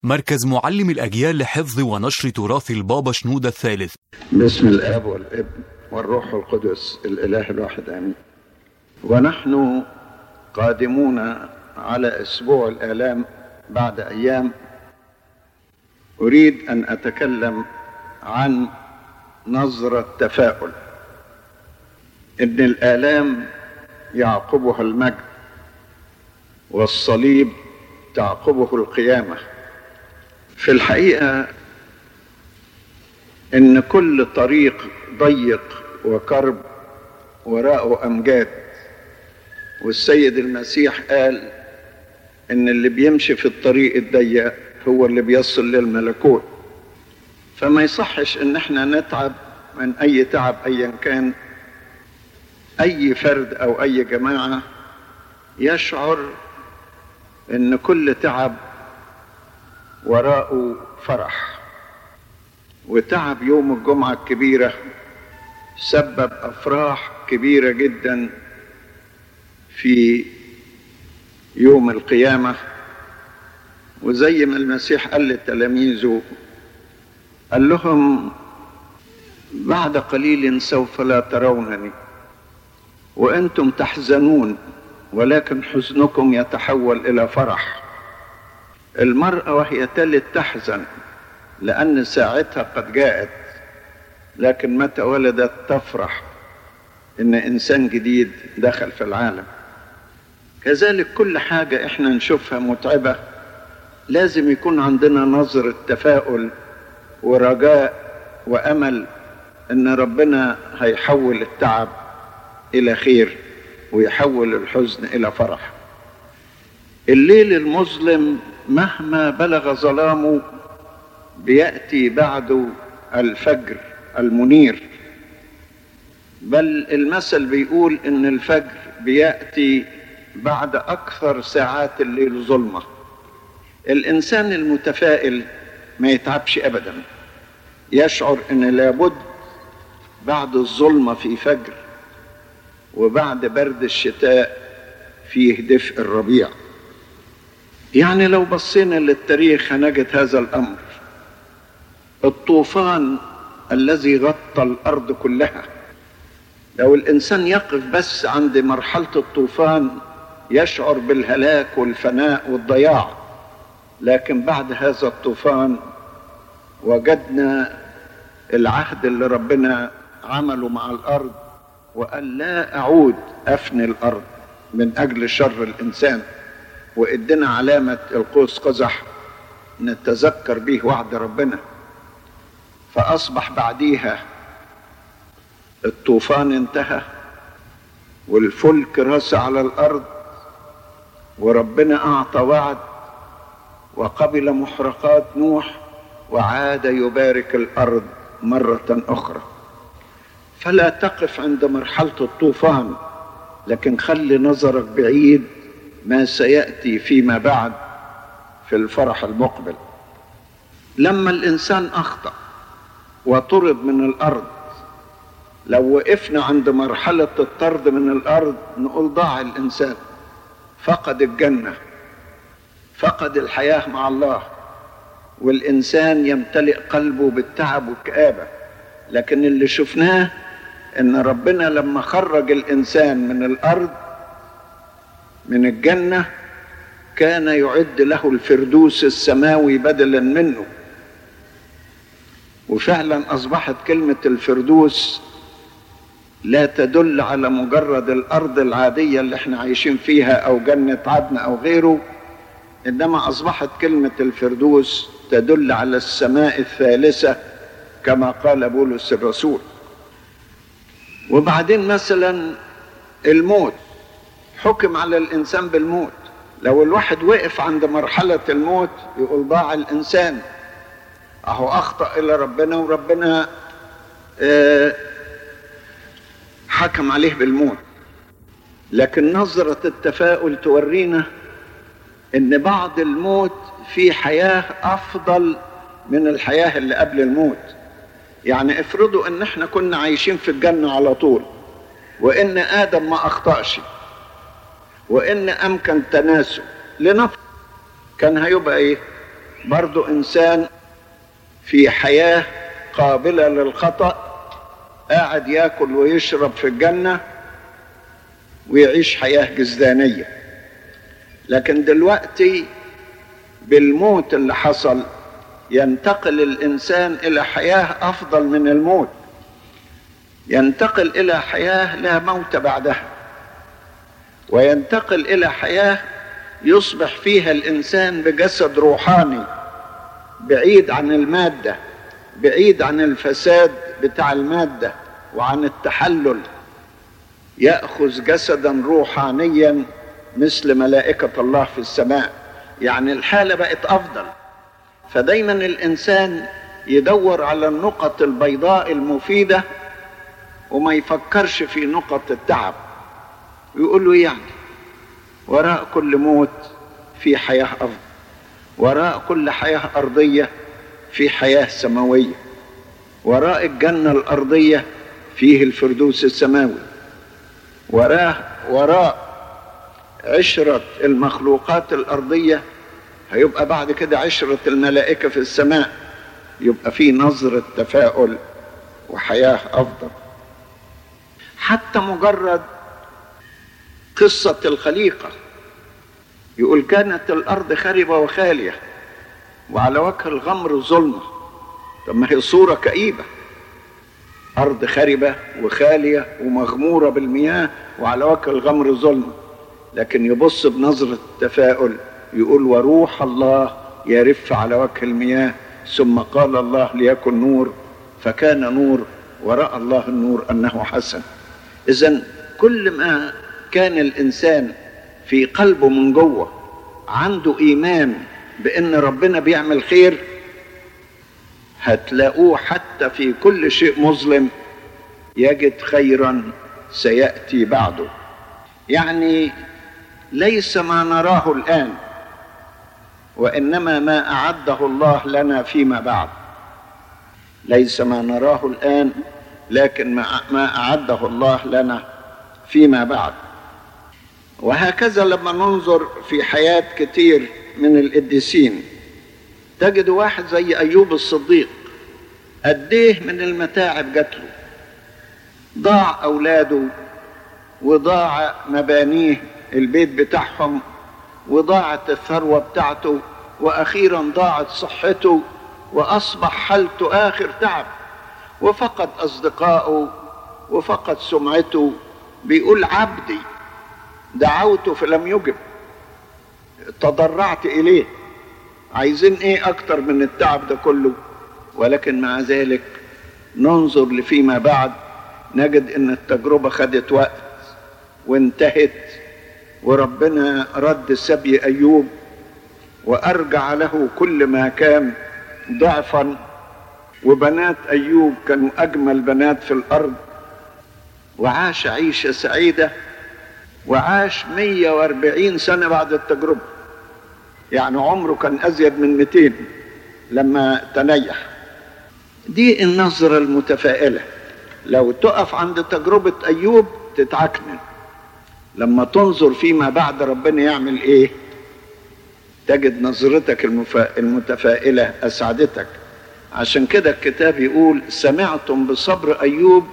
مركز معلم الأجيال لحفظ ونشر تراث البابا شنودة الثالث باسم الاب والابن والروح القدس الاله الواحد امين ونحن قادمون على اسبوع الالام بعد ايام اريد ان اتكلم عن نظره تفاؤل ان الالام يعقبها المجد والصليب تعقبه القيامه في الحقيقه ان كل طريق ضيق وكرب وراءه امجاد والسيد المسيح قال ان اللي بيمشي في الطريق الضيق هو اللي بيصل للملكوت فما يصحش ان احنا نتعب من اي تعب ايا كان اي فرد او اي جماعه يشعر ان كل تعب وراءه فرح وتعب يوم الجمعة الكبيرة سبب أفراح كبيرة جدا في يوم القيامة وزي ما المسيح قال لتلاميذه قال لهم بعد قليل سوف لا ترونني وأنتم تحزنون ولكن حزنكم يتحول إلى فرح المرأة وهي تلد تحزن لأن ساعتها قد جاءت لكن متى ولدت تفرح إن إنسان جديد دخل في العالم كذلك كل حاجة إحنا نشوفها متعبة لازم يكون عندنا نظرة تفاؤل ورجاء وأمل إن ربنا هيحول التعب إلى خير ويحول الحزن إلى فرح الليل المظلم مهما بلغ ظلامه بياتي بعد الفجر المنير بل المثل بيقول ان الفجر بياتي بعد اكثر ساعات الليل ظلمه الانسان المتفائل ما يتعبش ابدا يشعر ان لابد بعد الظلمه في فجر وبعد برد الشتاء فيه دفء الربيع يعني لو بصينا للتاريخ هنجد هذا الامر الطوفان الذي غطى الارض كلها لو الانسان يقف بس عند مرحله الطوفان يشعر بالهلاك والفناء والضياع لكن بعد هذا الطوفان وجدنا العهد اللي ربنا عمله مع الارض وقال لا اعود افني الارض من اجل شر الانسان وادنا علامه القوس قزح نتذكر به وعد ربنا فأصبح بعديها الطوفان انتهى والفلك راس على الأرض وربنا أعطى وعد وقبل محرقات نوح وعاد يبارك الأرض مرة أخرى فلا تقف عند مرحلة الطوفان لكن خلي نظرك بعيد ما سيأتي فيما بعد في الفرح المقبل لما الإنسان أخطأ وطرد من الارض لو وقفنا عند مرحله الطرد من الارض نقول ضاع الانسان فقد الجنه فقد الحياه مع الله والانسان يمتلئ قلبه بالتعب والكابه لكن اللي شفناه ان ربنا لما خرج الانسان من الارض من الجنه كان يعد له الفردوس السماوي بدلا منه وفعلا اصبحت كلمه الفردوس لا تدل على مجرد الارض العاديه اللي احنا عايشين فيها او جنه عدن او غيره انما اصبحت كلمه الفردوس تدل على السماء الثالثه كما قال بولس الرسول وبعدين مثلا الموت حكم على الانسان بالموت لو الواحد وقف عند مرحله الموت يقول ضاع الانسان اهو اخطا الى ربنا وربنا آه حكم عليه بالموت لكن نظره التفاؤل تورينا ان بعد الموت في حياه افضل من الحياه اللي قبل الموت يعني افرضوا ان احنا كنا عايشين في الجنه على طول وان ادم ما اخطاش وان امكن تناسل لنفسه كان هيبقى ايه برضو إنسان في حياة قابلة للخطأ قاعد ياكل ويشرب في الجنة ويعيش حياة جزدانية لكن دلوقتي بالموت اللي حصل ينتقل الإنسان إلى حياة أفضل من الموت ينتقل إلى حياة لا موت بعدها وينتقل إلى حياة يصبح فيها الإنسان بجسد روحاني بعيد عن المادة بعيد عن الفساد بتاع المادة وعن التحلل يأخذ جسدا روحانيا مثل ملائكة الله في السماء يعني الحالة بقت أفضل فدايما الإنسان يدور على النقط البيضاء المفيدة وما يفكرش في نقط التعب ويقول له يعني وراء كل موت في حياة أفضل وراء كل حياة أرضية في حياة سماوية وراء الجنة الأرضية فيه الفردوس السماوي وراء وراء عشرة المخلوقات الأرضية هيبقى بعد كده عشرة الملائكة في السماء يبقى في نظرة تفاؤل وحياة أفضل حتى مجرد قصة الخليقة يقول كانت الأرض خربة وخالية وعلى وجه الغمر ظلمة طب ما هي صورة كئيبة أرض خربة وخالية ومغمورة بالمياه وعلى وجه الغمر ظلمة لكن يبص بنظرة تفاؤل يقول وروح الله يرف على وجه المياه ثم قال الله ليكن نور فكان نور ورأى الله النور أنه حسن إذا كل ما كان الإنسان في قلبه من جوه عنده إيمان بأن ربنا بيعمل خير هتلاقوه حتى في كل شيء مظلم يجد خيرا سيأتي بعده يعني ليس ما نراه الآن وإنما ما أعده الله لنا فيما بعد ليس ما نراه الآن لكن ما أعده الله لنا فيما بعد وهكذا لما ننظر في حياة كتير من القديسين تجد واحد زي أيوب الصديق قديه من المتاعب جات له ضاع أولاده وضاع مبانيه البيت بتاعهم وضاعت الثروة بتاعته وأخيرا ضاعت صحته وأصبح حالته آخر تعب وفقد أصدقائه وفقد سمعته بيقول عبدي دعوته فلم يجب تضرعت إليه عايزين إيه أكتر من التعب ده كله ولكن مع ذلك ننظر لفيما بعد نجد ان التجربة خدت وقت وانتهت وربنا رد سبي ايوب وارجع له كل ما كان ضعفا وبنات ايوب كانوا اجمل بنات في الارض وعاش عيشة سعيدة وعاش 140 سنة بعد التجربة يعني عمره كان ازيد من 200 لما تنيح دي النظرة المتفائلة لو تقف عند تجربة أيوب تتعكنن لما تنظر فيما بعد ربنا يعمل إيه تجد نظرتك المفا... المتفائلة أسعدتك عشان كده الكتاب يقول سمعتم بصبر أيوب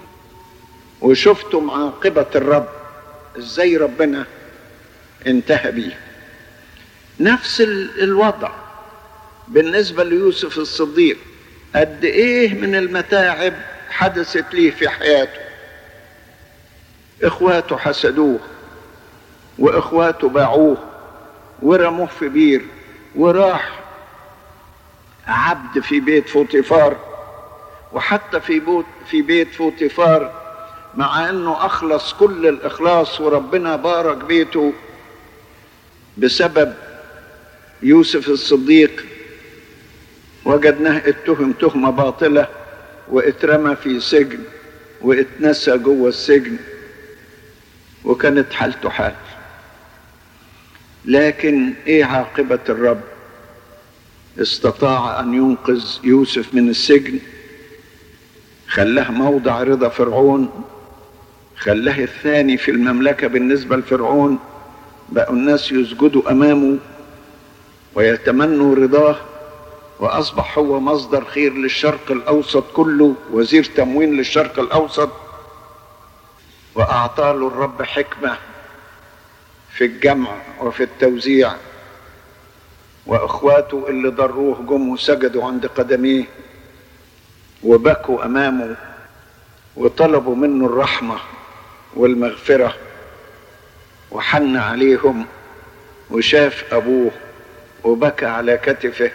وشفتم عاقبة الرب إزاي ربنا انتهى بيه نفس الوضع بالنسبة ليوسف الصديق قد ايه من المتاعب حدثت ليه في حياته اخواته حسدوه واخواته باعوه ورموه في بير وراح عبد في بيت فوطيفار وحتى في بيت في بيت فوطيفار مع انه اخلص كل الاخلاص وربنا بارك بيته بسبب يوسف الصديق وجدناه اتهم تهمة باطلة واترمى في سجن واتنسى جوه السجن وكانت حالته حال لكن ايه عاقبة الرب استطاع ان ينقذ يوسف من السجن خلاه موضع رضا فرعون خلاه الثاني في المملكة بالنسبة لفرعون بقوا الناس يسجدوا امامه ويتمنوا رضاه وأصبح هو مصدر خير للشرق الأوسط كله وزير تموين للشرق الأوسط وأعطى له الرب حكمة في الجمع وفي التوزيع وإخواته اللي ضروه جم وسجدوا عند قدميه وبكوا أمامه وطلبوا منه الرحمة والمغفرة وحن عليهم وشاف أبوه وبكى على كتفه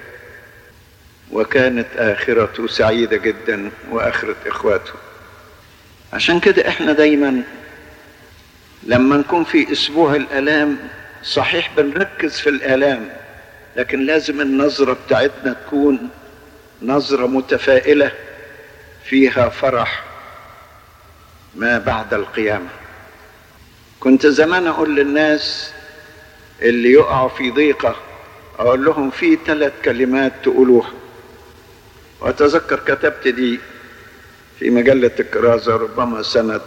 وكانت آخرته سعيدة جدا وآخرة إخواته عشان كده إحنا دايما لما نكون في أسبوع الآلام صحيح بنركز في الآلام لكن لازم النظرة بتاعتنا تكون نظرة متفائلة فيها فرح ما بعد القيامة كنت زمان أقول للناس اللي يقعوا في ضيقة أقول لهم في ثلاث كلمات تقولوها وأتذكر كتبت دي في مجلة الكرازة ربما سنة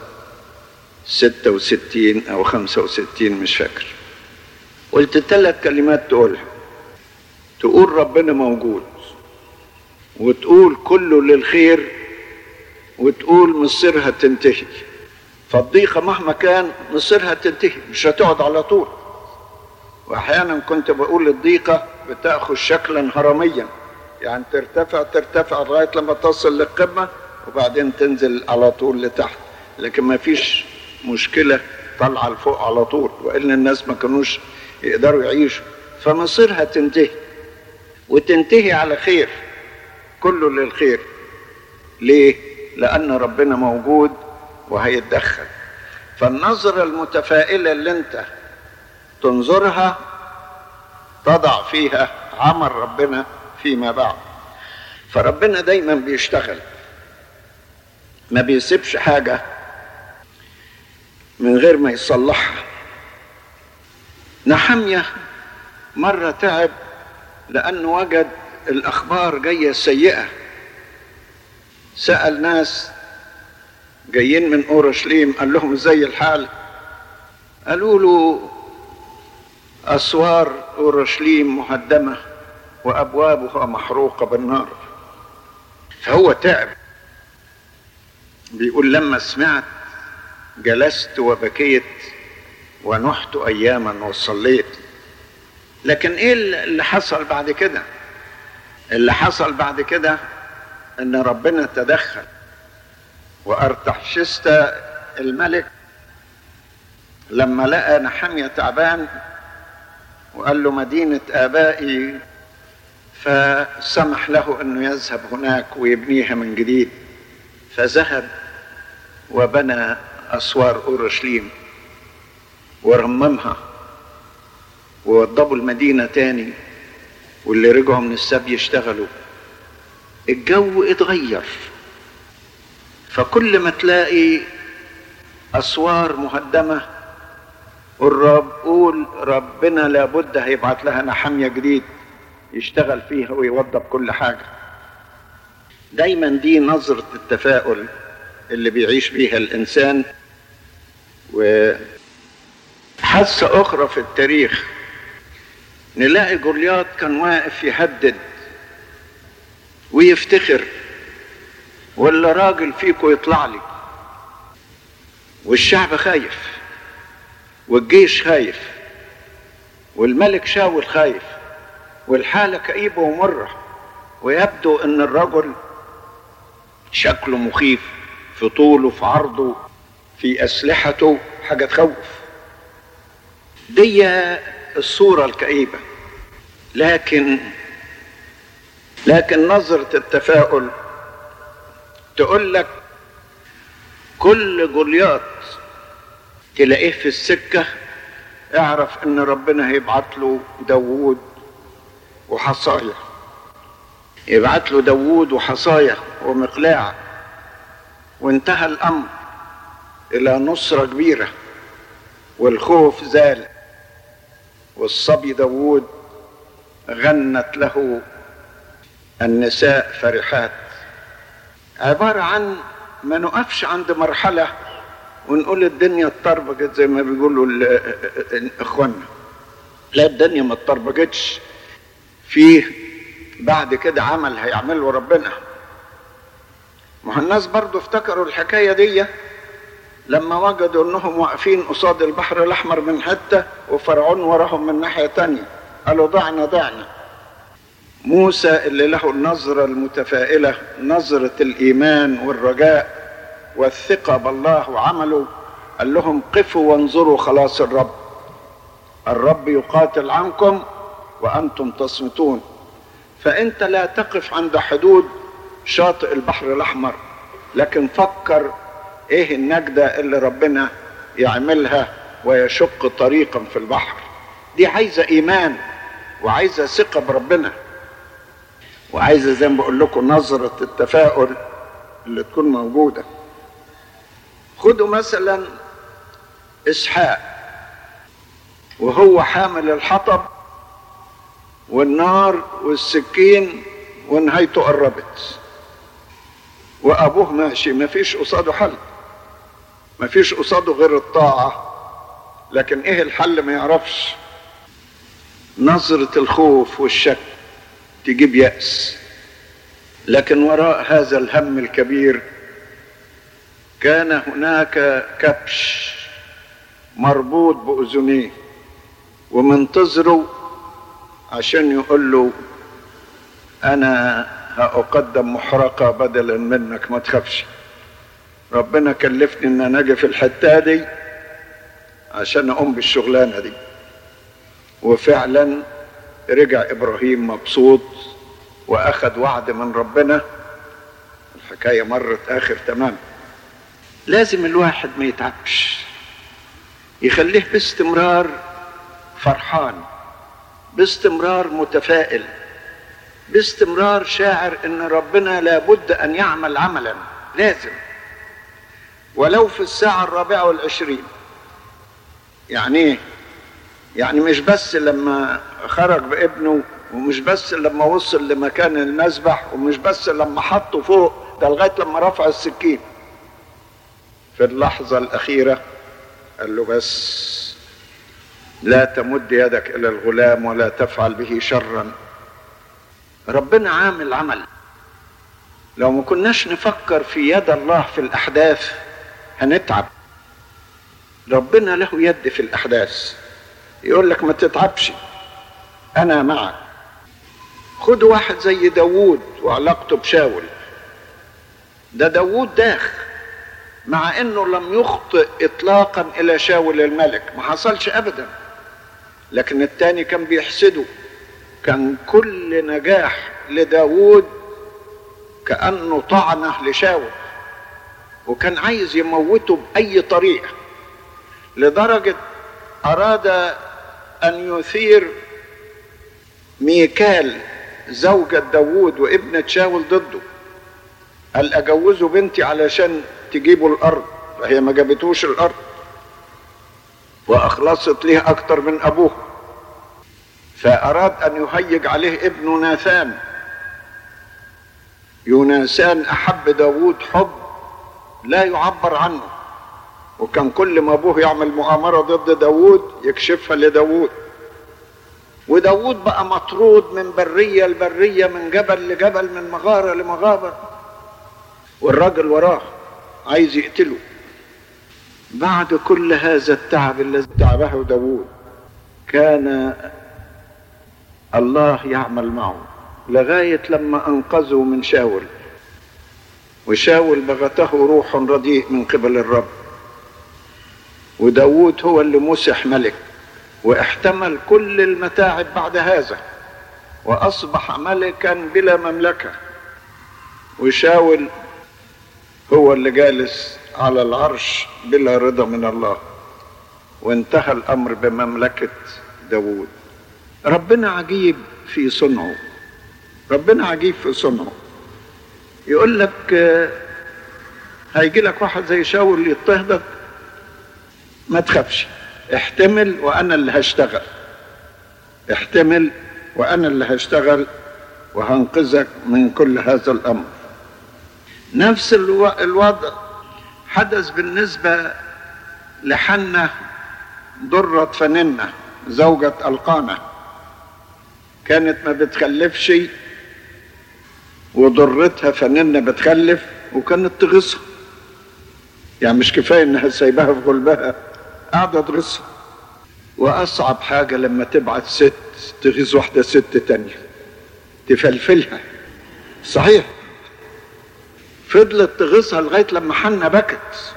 ستة وستين أو خمسة وستين مش فاكر قلت ثلاث كلمات تقولها تقول ربنا موجود وتقول كله للخير وتقول مصيرها تنتهي فالضيقة مهما كان مصيرها تنتهي مش هتقعد على طول واحيانا كنت بقول الضيقة بتاخذ شكلا هرميا يعني ترتفع ترتفع لغاية لما تصل للقمة وبعدين تنزل على طول لتحت لكن ما فيش مشكلة طالعة لفوق على طول وإلا الناس ما كانوش يقدروا يعيشوا فمصيرها تنتهي وتنتهي على خير كله للخير ليه؟ لأن ربنا موجود وهيتدخل فالنظرة المتفائلة اللي انت تنظرها تضع فيها عمل ربنا فيما بعد فربنا دايما بيشتغل ما بيسيبش حاجة من غير ما يصلحها نحمية مرة تعب لأنه وجد الأخبار جاية سيئة سأل ناس جايين من أورشليم قال لهم ازاي الحال قالوا له أسوار أورشليم مهدمة وأبوابها محروقة بالنار فهو تعب بيقول لما سمعت جلست وبكيت ونحت أياما وصليت لكن إيه اللي حصل بعد كده اللي حصل بعد كده ان ربنا تدخل وارتحشست الملك لما لقى نحمية تعبان وقال له مدينة آبائي فسمح له أنه يذهب هناك ويبنيها من جديد فذهب وبنى أسوار أورشليم ورممها ووضبوا المدينة تاني واللي رجعوا من السبي يشتغلوا الجو اتغير فكل ما تلاقي أسوار مهدمة والرب قول ربنا لابد هيبعت لها نحمية جديد يشتغل فيها ويوضب كل حاجة دايما دي نظرة التفاؤل اللي بيعيش بيها الإنسان وحادثة أخرى في التاريخ نلاقي جولياط كان واقف يهدد ويفتخر ولا راجل فيكم يطلع لي والشعب خايف والجيش خايف والملك شاول خايف والحالة كئيبة ومرة ويبدو ان الرجل شكله مخيف في طوله في عرضه في اسلحته حاجة تخوف دي الصورة الكئيبة لكن لكن نظرة التفاؤل تقول لك كل جولياط تلاقيه في السكة اعرف ان ربنا هيبعت له داوود وحصايا يبعت له داوود وحصايا ومقلاع وانتهى الامر الى نصرة كبيرة والخوف زال والصبي داوود غنت له النساء فرحات عبارة عن ما نقفش عند مرحلة ونقول الدنيا اتطربقت زي ما بيقولوا اخواننا لا الدنيا ما اتطربقتش فيه بعد كده عمل هيعمله ربنا ما الناس برضو افتكروا الحكاية دي لما وجدوا انهم واقفين قصاد البحر الاحمر من حتة وفرعون وراهم من ناحية تانية قالوا ضعنا ضعنا موسى اللي له النظرة المتفائلة نظرة الإيمان والرجاء والثقة بالله وعمله قال لهم قفوا وانظروا خلاص الرب الرب يقاتل عنكم وأنتم تصمتون فأنت لا تقف عند حدود شاطئ البحر الأحمر لكن فكر إيه النجدة اللي ربنا يعملها ويشق طريقا في البحر دي عايزة إيمان وعايزة ثقة بربنا وعايزة زي ما بقول لكم نظرة التفاؤل اللي تكون موجودة خدوا مثلا إسحاق وهو حامل الحطب والنار والسكين ونهايته قربت وأبوه ماشي ما فيش قصاده حل ما فيش قصاده غير الطاعة لكن إيه الحل ما يعرفش نظرة الخوف والشك تجيب يأس لكن وراء هذا الهم الكبير كان هناك كبش مربوط بأذنيه ومنتظره عشان يقول له أنا هأقدم محرقة بدلا منك ما تخافش ربنا كلفني إن أنا أجي في الحتة دي عشان أقوم بالشغلانة دي وفعلا رجع ابراهيم مبسوط واخذ وعد من ربنا الحكايه مرت اخر تمام لازم الواحد ما يتعبش يخليه باستمرار فرحان باستمرار متفائل باستمرار شاعر ان ربنا لابد ان يعمل عملا لازم ولو في الساعة الرابعة والعشرين يعني ايه يعني مش بس لما خرج بابنه ومش بس لما وصل لمكان المذبح ومش بس لما حطه فوق ده لغايه لما رفع السكين في اللحظه الاخيره قال له بس لا تمد يدك الى الغلام ولا تفعل به شرا ربنا عامل عمل لو ما كناش نفكر في يد الله في الاحداث هنتعب ربنا له يد في الاحداث يقول لك ما تتعبش انا معك خد واحد زي داوود وعلاقته بشاول ده داوود داخ مع انه لم يخطئ اطلاقا الى شاول الملك ما حصلش ابدا لكن التاني كان بيحسده كان كل نجاح لداوود كأنه طعنه لشاول وكان عايز يموته بأي طريقة لدرجة أراد أن يثير ميكال زوجة داوود وابنة شاول ضده قال أجوزه بنتي علشان تجيبوا الأرض فهي ما جابتوش الأرض وأخلصت ليه أكتر من أبوه فأراد أن يهيج عليه ابنه ناثان يوناسان أحب داوود حب لا يعبر عنه وكان كل ما أبوه يعمل مؤامرة ضد داوود يكشفها لداوود وداود بقى مطرود من برية لبرية من جبل لجبل من مغارة لمغارة والراجل وراه عايز يقتله بعد كل هذا التعب الذي تعبه داود كان الله يعمل معه لغاية لما أنقذه من شاول وشاول بغته روح رديء من قبل الرب وداود هو اللي مسح ملك واحتمل كل المتاعب بعد هذا واصبح ملكا بلا مملكه وشاول هو اللي جالس على العرش بلا رضا من الله وانتهى الامر بمملكه داوود ربنا عجيب في صنعه ربنا عجيب في صنعه يقول لك هيجي لك واحد زي شاول يضطهدك ما تخافش احتمل وانا اللي هشتغل احتمل وانا اللي هشتغل وهنقذك من كل هذا الامر نفس الوضع حدث بالنسبة لحنة درة فننة زوجة القانة كانت ما بتخلفش وضرتها فنانة بتخلف وكانت تغيظها يعني مش كفاية انها سايباها في غلبها قاعدة تغيظها واصعب حاجة لما تبعت ست تغيظ واحدة ست تانية تفلفلها صحيح فضلت تغيظها لغاية لما حنة بكت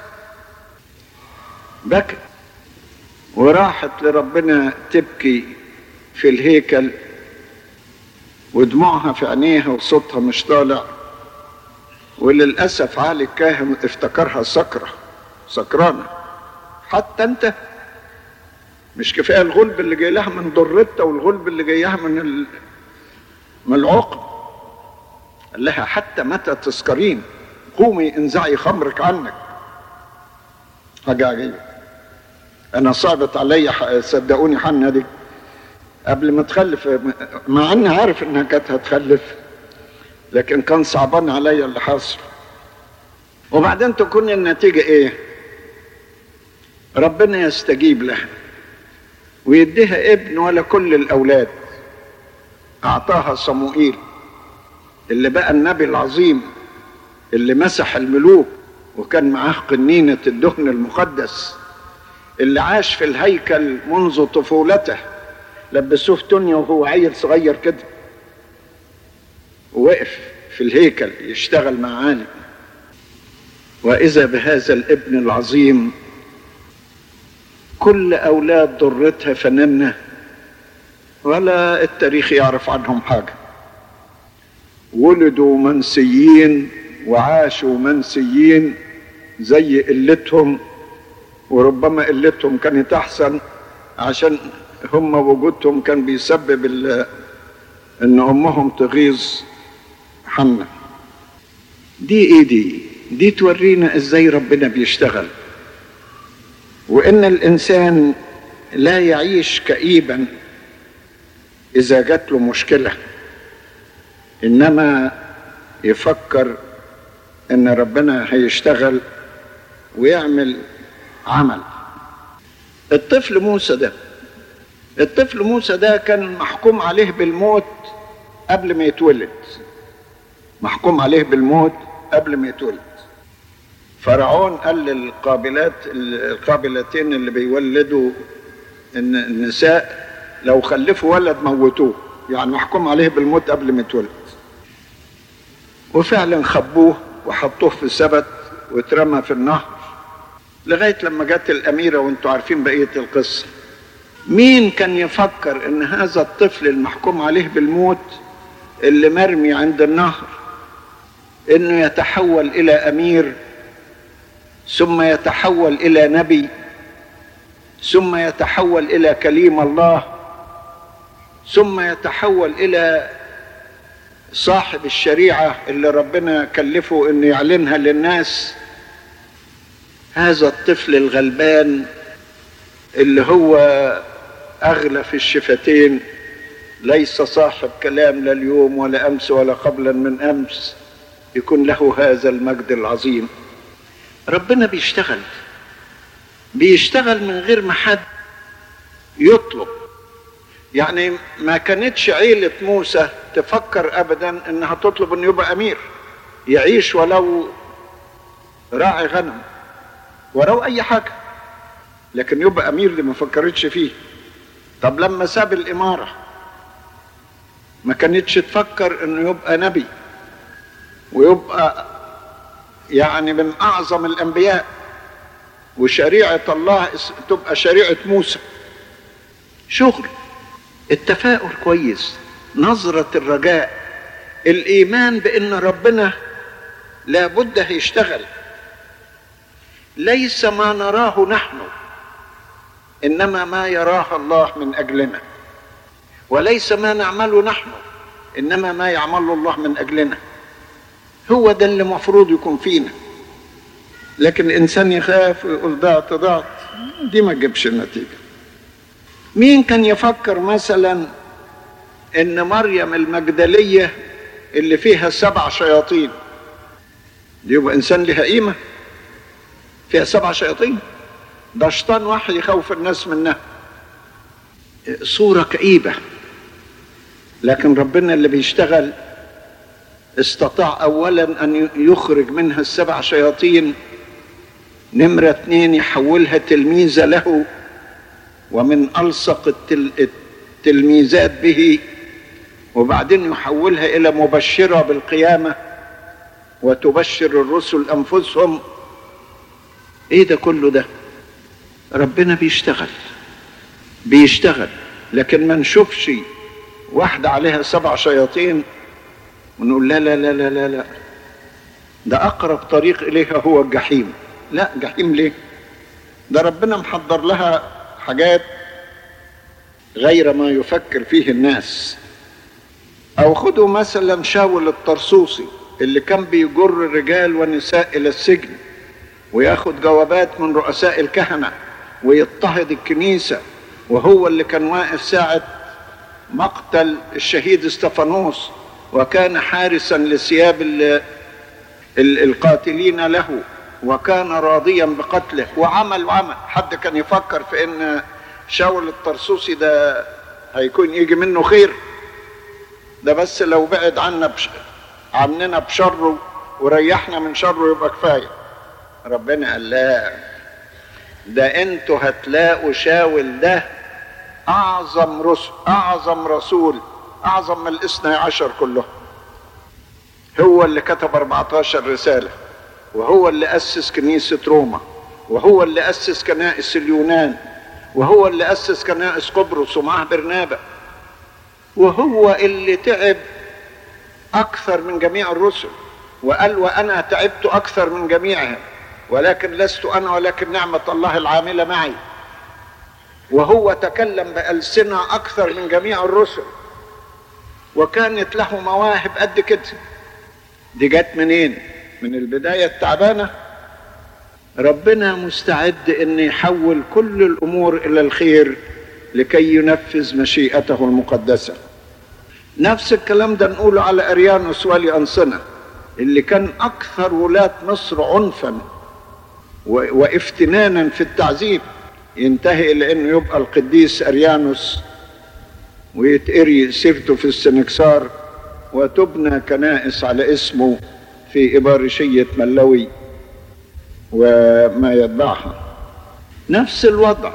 بكت وراحت لربنا تبكي في الهيكل ودموعها في عينيها وصوتها مش طالع وللأسف علي الكاهن افتكرها سكرة سكرانة حتى انت مش كفاية الغلب اللي جاي لها من ضرتها والغلب اللي جاي لها من ال... من العقم قال لها حتى متى تسكرين قومي انزعي خمرك عنك حاجة عجيبة أنا صعبت عليا صدقوني حنة دي قبل ما تخلف مع اني عارف انها كانت هتخلف لكن كان صعبان عليا اللي حصل وبعدين تكون النتيجة ايه ربنا يستجيب لها ويديها ابن ولا كل الاولاد اعطاها صموئيل اللي بقى النبي العظيم اللي مسح الملوك وكان معاه قنينة الدهن المقدس اللي عاش في الهيكل منذ طفولته لبسوه تونيا وهو عيل صغير كده ووقف في الهيكل يشتغل مع عالم واذا بهذا الابن العظيم كل اولاد ضرتها فننه ولا التاريخ يعرف عنهم حاجه ولدوا منسيين وعاشوا منسيين زي قلتهم وربما قلتهم كانت احسن عشان هم وجودهم كان بيسبب ان امهم تغيظ حنة دي ايه دي دي تورينا ازاي ربنا بيشتغل وان الانسان لا يعيش كئيبا اذا جات له مشكله انما يفكر ان ربنا هيشتغل ويعمل عمل الطفل موسى ده الطفل موسى ده كان محكوم عليه بالموت قبل ما يتولد محكوم عليه بالموت قبل ما يتولد فرعون قال للقابلات القابلتين اللي بيولدوا النساء لو خلفوا ولد موتوه يعني محكوم عليه بالموت قبل ما يتولد وفعلا خبوه وحطوه في سبت واترمى في النهر لغايه لما جت الاميره وانتوا عارفين بقيه القصه مين كان يفكر ان هذا الطفل المحكوم عليه بالموت اللي مرمي عند النهر انه يتحول الى امير ثم يتحول الى نبي ثم يتحول الى كليم الله ثم يتحول الى صاحب الشريعه اللي ربنا كلفه انه يعلنها للناس هذا الطفل الغلبان اللي هو اغلى في الشفتين ليس صاحب كلام لا اليوم ولا امس ولا قبلا من امس يكون له هذا المجد العظيم ربنا بيشتغل بيشتغل من غير ما حد يطلب يعني ما كانتش عيلة موسى تفكر ابدا انها تطلب انه يبقى امير يعيش ولو راعي غنم ولو اي حاجة لكن يبقى امير دي ما فكرتش فيه طب لما ساب الامارة ما كانتش تفكر انه يبقى نبي ويبقى يعني من اعظم الانبياء وشريعة الله تبقى شريعة موسى شغل التفاؤل كويس نظرة الرجاء الإيمان بأن ربنا لابد هيشتغل ليس ما نراه نحن إنما ما يراه الله من أجلنا وليس ما نعمله نحن إنما ما يعمله الله من أجلنا هو ده اللي مفروض يكون فينا لكن الإنسان يخاف ويقول ضعت ضعت دي ما تجيبش النتيجة مين كان يفكر مثلا ان مريم المجدلية اللي فيها سبع شياطين دي يبقى انسان لها قيمة فيها سبع شياطين ده شيطان واحد يخوف الناس منها صورة كئيبة لكن ربنا اللي بيشتغل استطاع اولا ان يخرج منها السبع شياطين نمرة اتنين يحولها تلميذة له ومن ألصق التل... التلميذات به وبعدين يحولها إلى مبشرة بالقيامة وتبشر الرسل أنفسهم إيه ده كله ده ربنا بيشتغل بيشتغل لكن ما نشوفش واحدة عليها سبع شياطين ونقول لا لا لا لا لا لا ده أقرب طريق إليها هو الجحيم لا جحيم ليه ده ربنا محضر لها حاجات غير ما يفكر فيه الناس او خدوا مثلا شاول الطرسوسي اللي كان بيجر رجال ونساء الى السجن وياخد جوابات من رؤساء الكهنه ويضطهد الكنيسه وهو اللي كان واقف ساعه مقتل الشهيد استفانوس وكان حارسا لثياب القاتلين له وكان راضيا بقتله وعمل وعمل حد كان يفكر في ان شاول الطرسوسي ده هيكون يجي منه خير ده بس لو بعد عنا بش... عننا بشره وريحنا من شره يبقى كفايه ربنا قال لا ده انتوا هتلاقوا شاول ده اعظم رسل اعظم رسول اعظم من الاثنى عشر كلهم هو اللي كتب 14 رساله وهو اللي أسس كنيسة روما وهو اللي أسس كنائس اليونان وهو اللي أسس كنائس قبرص ومعه برنابا وهو اللي تعب أكثر من جميع الرسل وقال وأنا تعبت أكثر من جميعهم ولكن لست أنا ولكن نعمة الله العاملة معي وهو تكلم بألسنة أكثر من جميع الرسل وكانت له مواهب قد كده دي جت منين؟ من البداية التعبانة ربنا مستعد ان يحول كل الامور الى الخير لكي ينفذ مشيئته المقدسة نفس الكلام ده نقوله على اريانوس ولي انصنة اللي كان اكثر ولاة مصر عنفا وافتنانا في التعذيب ينتهي الى انه يبقى القديس اريانوس ويتقري سيرته في السنكسار وتبنى كنائس على اسمه في إبارشية ملوي وما يتبعها نفس الوضع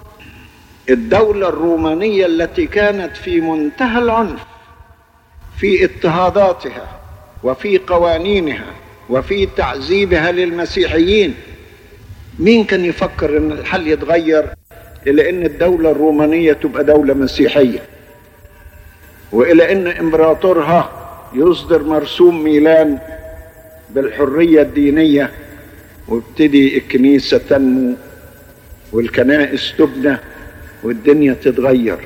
الدولة الرومانية التي كانت في منتهى العنف في اضطهاداتها وفي قوانينها وفي تعذيبها للمسيحيين مين كان يفكر ان الحل يتغير الى ان الدولة الرومانية تبقى دولة مسيحية والى ان امبراطورها يصدر مرسوم ميلان بالحرية الدينية وابتدي الكنيسة تنمو والكنائس تبنى والدنيا تتغير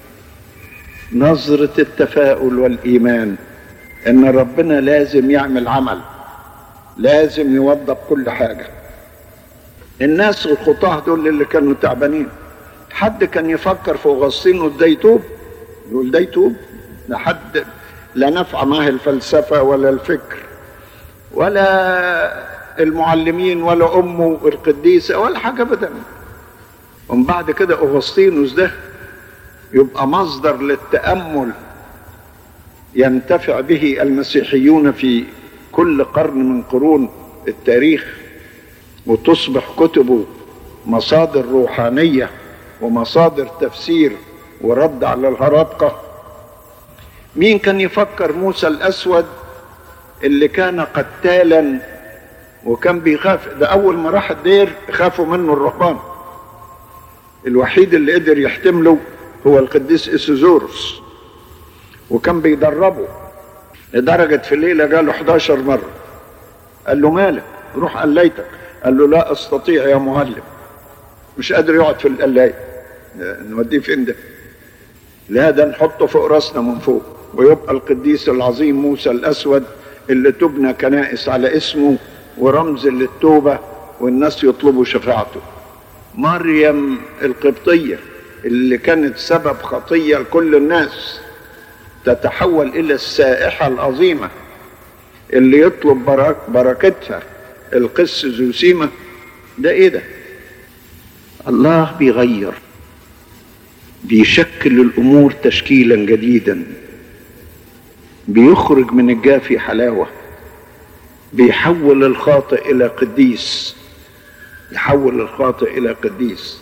نظرة التفاؤل والإيمان إن ربنا لازم يعمل عمل لازم يوضب كل حاجة الناس الخطاه دول اللي كانوا تعبانين حد كان يفكر في أغسطين ازاي يتوب يقول ده يتوب لا حد لا نفع معه الفلسفة ولا الفكر ولا المعلمين ولا امه القديسه ولا حاجه ابدا ومن بعد كده اغسطينوس ده يبقى مصدر للتامل ينتفع به المسيحيون في كل قرن من قرون التاريخ وتصبح كتبه مصادر روحانيه ومصادر تفسير ورد على الهرطقه مين كان يفكر موسى الاسود اللي كان قتالا وكان بيخاف ده اول ما راح الدير خافوا منه الرهبان الوحيد اللي قدر يحتمله هو القديس اسوزورس وكان بيدربه لدرجة في الليلة جاله 11 مرة قال له مالك روح قليتك قال له لا استطيع يا معلم مش قادر يقعد في القلاية نوديه فين ده لا ده نحطه فوق راسنا من فوق ويبقى القديس العظيم موسى الاسود اللي تبنى كنائس على اسمه ورمز للتوبة والناس يطلبوا شفاعته مريم القبطية اللي كانت سبب خطية لكل الناس تتحول إلى السائحة العظيمة اللي يطلب برك بركتها القس زوسيمة ده ايه ده الله بيغير بيشكل الامور تشكيلا جديدا بيخرج من الجافي حلاوة بيحول الخاطئ إلى قديس يحول الخاطئ إلى قديس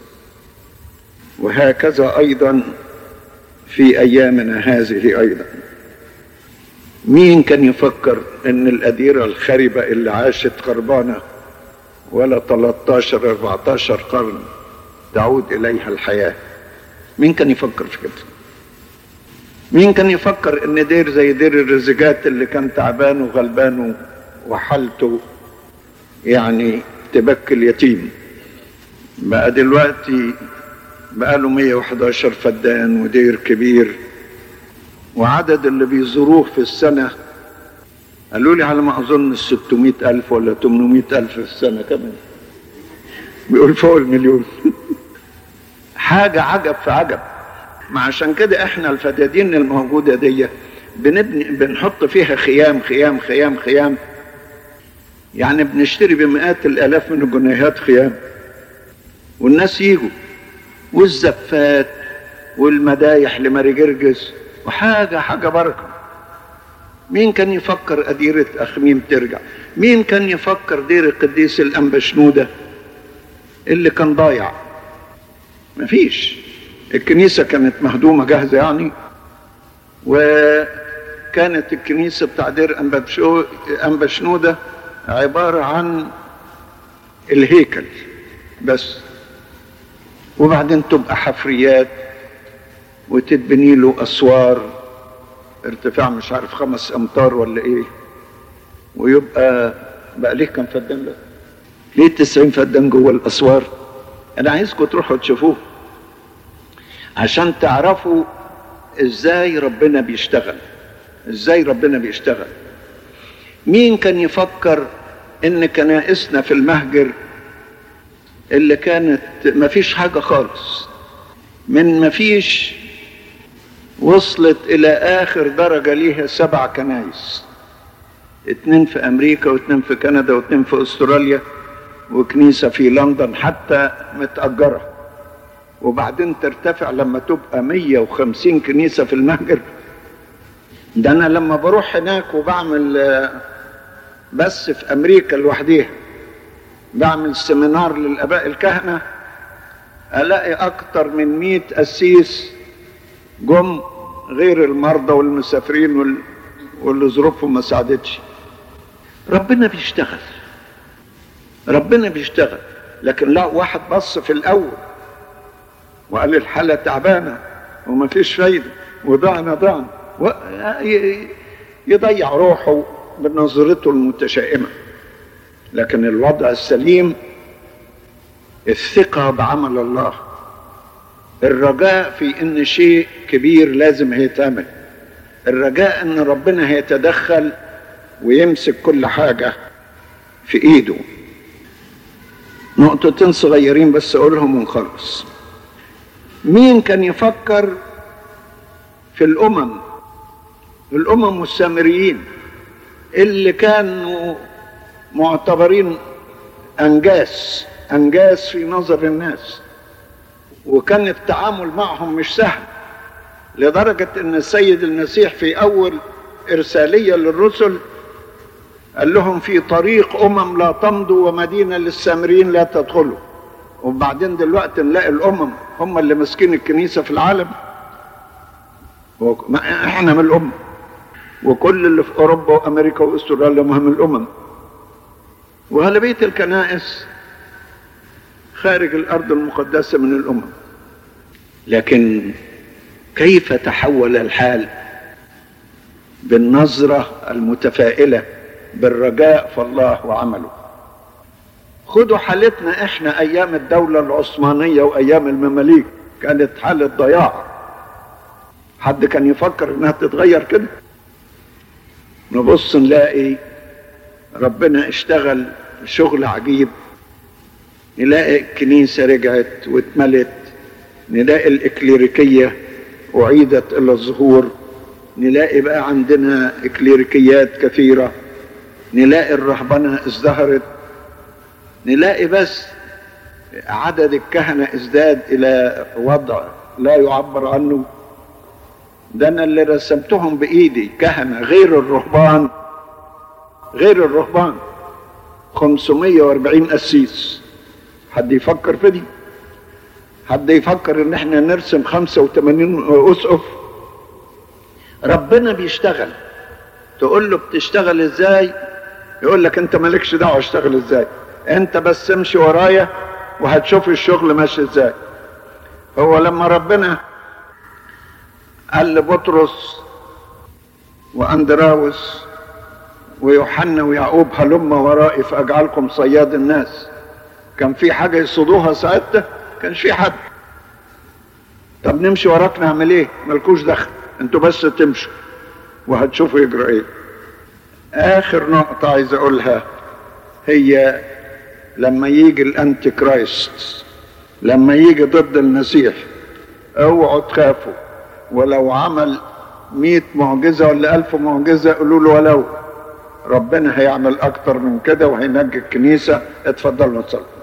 وهكذا أيضا في أيامنا هذه أيضا مين كان يفكر ان الأديرة الخربة اللي عاشت خربانة ولا 13 14 قرن تعود إليها الحياة مين كان يفكر في كده مين كان يفكر ان دير زي دير الرزقات اللي كان تعبان وغلبان وحالته يعني تبكي اليتيم بقى دلوقتي بقى له 111 فدان ودير كبير وعدد اللي بيزوروه في السنة قالوا لي على ما أظن 600 ألف ولا 800 ألف في السنة كمان بيقول فوق المليون حاجة عجب في عجب ما عشان كده احنا الفدادين الموجودة دي بنبني بنحط فيها خيام خيام خيام خيام يعني بنشتري بمئات الالاف من الجنيهات خيام والناس يجوا والزفات والمدايح لماري جرجس وحاجة حاجة بركة مين كان يفكر أديرة أخميم ترجع مين كان يفكر دير القديس الأنبا شنودة اللي كان ضايع مفيش الكنيسة كانت مهدومة جاهزة يعني وكانت الكنيسة بتاع دير أنبا شنودة عبارة عن الهيكل بس وبعدين تبقى حفريات وتتبني له اسوار ارتفاع مش عارف خمس امتار ولا ايه ويبقى بقى ليه كم فدان ده؟ ليه 90 فدان جوه الاسوار؟ انا عايزكم تروحوا تشوفوه عشان تعرفوا ازاي ربنا بيشتغل ازاي ربنا بيشتغل مين كان يفكر ان كنائسنا في المهجر اللي كانت ما فيش حاجة خالص من ما فيش وصلت إلى آخر درجة ليها سبع كنايس اتنين في أمريكا واتنين في كندا واتنين في أستراليا وكنيسة في لندن حتى متأجرة وبعدين ترتفع لما تبقى 150 كنيسة في المهجر ده أنا لما بروح هناك وبعمل بس في أمريكا لوحديها بعمل سيمينار للاباء الكهنه الاقي اكتر من مئة قسيس جم غير المرضى والمسافرين وال... واللي ظروفهم ما ساعدتش ربنا بيشتغل ربنا بيشتغل لكن لا واحد بص في الاول وقال الحاله تعبانه وما فيش فايده وضعنا ضعنا و... يضيع روحه بنظرته المتشائمه لكن الوضع السليم الثقة بعمل الله الرجاء في ان شيء كبير لازم هيتعمل الرجاء ان ربنا هيتدخل ويمسك كل حاجة في ايده نقطتين صغيرين بس اقولهم ونخلص مين كان يفكر في الامم الامم والسامريين اللي كانوا معتبرين انجاس انجاس في نظر الناس وكان التعامل معهم مش سهل لدرجة ان السيد المسيح في اول ارسالية للرسل قال لهم في طريق امم لا تمضوا ومدينة للسامريين لا تدخلوا وبعدين دلوقتي نلاقي الامم هم اللي ماسكين الكنيسة في العالم احنا من الامم وكل اللي في اوروبا وامريكا واستراليا مهم الامم وغالبية الكنائس خارج الأرض المقدسة من الأمم لكن كيف تحول الحال بالنظرة المتفائلة بالرجاء في الله وعمله خدوا حالتنا احنا ايام الدولة العثمانية وايام المماليك كانت حالة ضياع حد كان يفكر انها تتغير كده نبص نلاقي ربنا اشتغل شغل عجيب نلاقي الكنيسة رجعت واتملت نلاقي الإكليريكية أعيدت إلى الظهور نلاقي بقى عندنا إكليريكيات كثيرة نلاقي الرهبنة ازدهرت نلاقي بس عدد الكهنة ازداد إلى وضع لا يعبر عنه ده انا اللي رسمتهم بايدي كهنه غير الرهبان غير الرهبان 540 قسيس حد يفكر في دي حد يفكر ان احنا نرسم 85 اسقف ربنا بيشتغل تقول له بتشتغل ازاي يقول لك انت مالكش دعوه اشتغل ازاي انت بس امشي ورايا وهتشوف الشغل ماشي ازاي هو لما ربنا قال لبطرس واندراوس ويوحنا ويعقوب هلم ورائي فاجعلكم صياد الناس كان في حاجه يصيدوها ساعتها كانش في حد طب نمشي وراك نعمل ايه ملكوش دخل انتوا بس تمشوا وهتشوفوا يجرى ايه اخر نقطه عايز اقولها هي لما يجي الانتي كرايست لما يجي ضد المسيح اوعوا تخافوا ولو عمل مئة معجزة ولا ألف معجزة قولوا له ولو ربنا هيعمل أكتر من كده وهينجي الكنيسة اتفضلوا نصلي